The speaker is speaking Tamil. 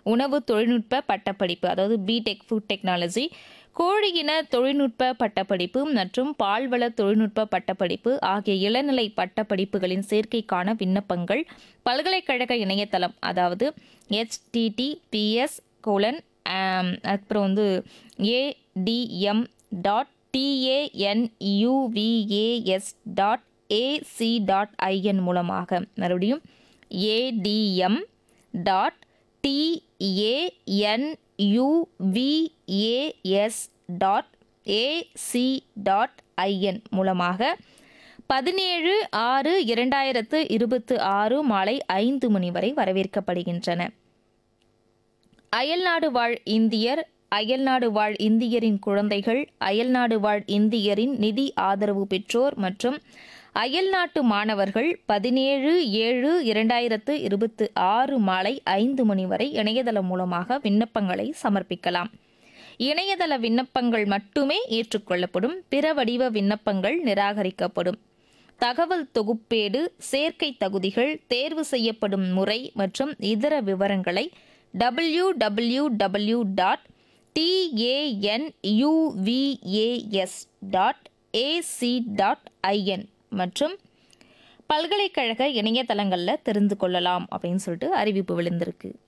உணவு தொழில்நுட்ப பட்டப்படிப்பு அதாவது பிடெக் ஃபுட் டெக்னாலஜி கோழியின தொழில்நுட்ப பட்டப்படிப்பு மற்றும் பால்வள தொழில்நுட்ப பட்டப்படிப்பு ஆகிய இளநிலை பட்டப்படிப்புகளின் சேர்க்கைக்கான விண்ணப்பங்கள் பல்கலைக்கழக இணையதளம் அதாவது https கோலன் அப்புறம் வந்து ATM dot TANUVAS dot AC dot IN மூலமாக மறுபடியும் ATM dot TANUVAS dot AC dot IN மூலமாக பதினேழு ஆறு இரண்டாயிரத்து இருபத்து ஆறு மாலை ஐந்து மணி வரை வரவேற்கப்படுகின்றன அயல்நாடு வாழ் இந்தியர் அயல்நாடு வாழ் இந்தியரின் குழந்தைகள் அயல்நாடு வாழ் இந்தியரின் நிதி ஆதரவு பெற்றோர் மற்றும் அயல்நாட்டு மாணவர்கள் பதினேழு ஏழு இரண்டாயிரத்து இருபத்து ஆறு மாலை ஐந்து மணி வரை இணையதளம் மூலமாக விண்ணப்பங்களை சமர்ப்பிக்கலாம் இணையதள விண்ணப்பங்கள் மட்டுமே ஏற்றுக்கொள்ளப்படும் பிற வடிவ விண்ணப்பங்கள் நிராகரிக்கப்படும் தகவல் தொகுப்பேடு சேர்க்கை தகுதிகள் தேர்வு செய்யப்படும் முறை மற்றும் இதர விவரங்களை W W W dot TANUVAS dot AC dot IN மற்றும் பல்கலைக்கழக இணையதளங்களில் தெரிந்து கொள்ளலாம் அப்படின்னு சொல்லிட்டு அறிவிப்பு விழுந்திருக்கு